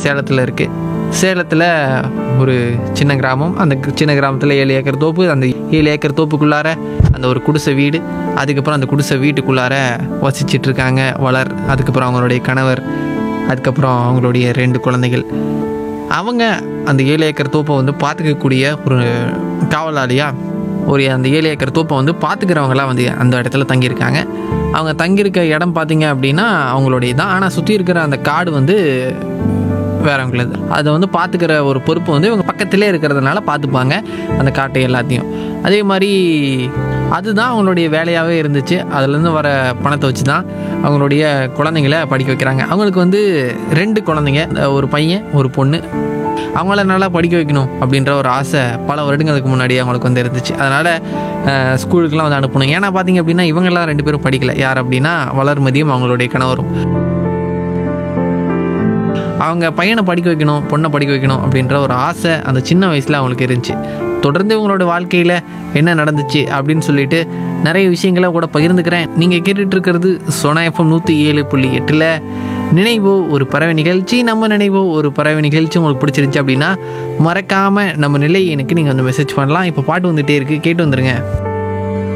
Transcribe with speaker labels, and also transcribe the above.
Speaker 1: சேலத்தில் இருக்குது சேலத்தில் ஒரு சின்ன கிராமம் அந்த கு- சின்ன கிராமத்தில் ஏழு ஏக்கர் தோப்பு அந்த ஏழு ஏக்கர் தோப்புக்குள்ளார அந்த ஒரு குடிசை வீடு அதுக்கப்புறம் அந்த குடிசை வீட்டுக்குள்ளார வசிச்சிட்டு இருக்காங்க வளர் அதுக்கப்புறம் அவங்களுடைய கணவர் அதுக்கப்புறம் அவங்களுடைய ரெண்டு குழந்தைகள் அவங்க அந்த ஏழு ஏக்கர் தோப்பை வந்து பார்த்துக்கக்கூடிய ஒரு காவலாளியாக ஒரு அந்த ஏழு ஏக்கர் தோப்பை வந்து பார்த்துக்கிறவங்களாம் வந்து அந்த இடத்துல தங்கியிருக்காங்க அவங்க தங்கியிருக்க இடம் பார்த்தீங்க அப்படின்னா அவங்களுடைய தான் ஆனால் சுற்றி இருக்கிற அந்த காடு வந்து வேறவங்களது அதை வந்து பார்த்துக்கிற ஒரு பொறுப்பு வந்து இவங்க பக்கத்திலே இருக்கிறதுனால பார்த்துப்பாங்க அந்த காட்டை எல்லாத்தையும் அதே மாதிரி அதுதான் அவங்களுடைய வேலையாகவே இருந்துச்சு அதுலேருந்து வர பணத்தை வச்சு தான் அவங்களுடைய குழந்தைங்கள படிக்க வைக்கிறாங்க அவங்களுக்கு வந்து ரெண்டு குழந்தைங்க ஒரு பையன் ஒரு பொண்ணு அவங்கள நல்லா படிக்க வைக்கணும் அப்படின்ற ஒரு ஆசை பல வருடங்களுக்கு முன்னாடி அவங்களுக்கு வந்து இருந்துச்சு அதனால் ஸ்கூலுக்குலாம் வந்து அனுப்பணும் ஏன்னா பார்த்தீங்க அப்படின்னா இவங்கெல்லாம் ரெண்டு பேரும் படிக்கல யார் அப்படின்னா வளர்மதியும் அவங்களுடைய கணவரும் அவங்க பையனை படிக்க வைக்கணும் பொண்ணை படிக்க வைக்கணும் அப்படின்ற ஒரு ஆசை அந்த சின்ன வயசில் அவங்களுக்கு இருந்துச்சு தொடர்ந்து இவங்களோட வாழ்க்கையில் என்ன நடந்துச்சு அப்படின்னு சொல்லிட்டு நிறைய விஷயங்களை கூட பகிர்ந்துக்கிறேன் நீங்கள் கேட்டுட்டு இருக்கிறது சோனா எஃப்எம் நூற்றி ஏழு புள்ளி எட்டில் நினைவோ ஒரு பறவை நிகழ்ச்சி நம்ம நினைவோ ஒரு பறவை நிகழ்ச்சி உங்களுக்கு பிடிச்சிருந்துச்சு அப்படின்னா மறக்காமல் நம்ம நிலை எனக்கு நீங்கள் வந்து மெசேஜ் பண்ணலாம் இப்போ பாட்டு வந்துகிட்டே இருக்குது கேட்டு வந்துருங்க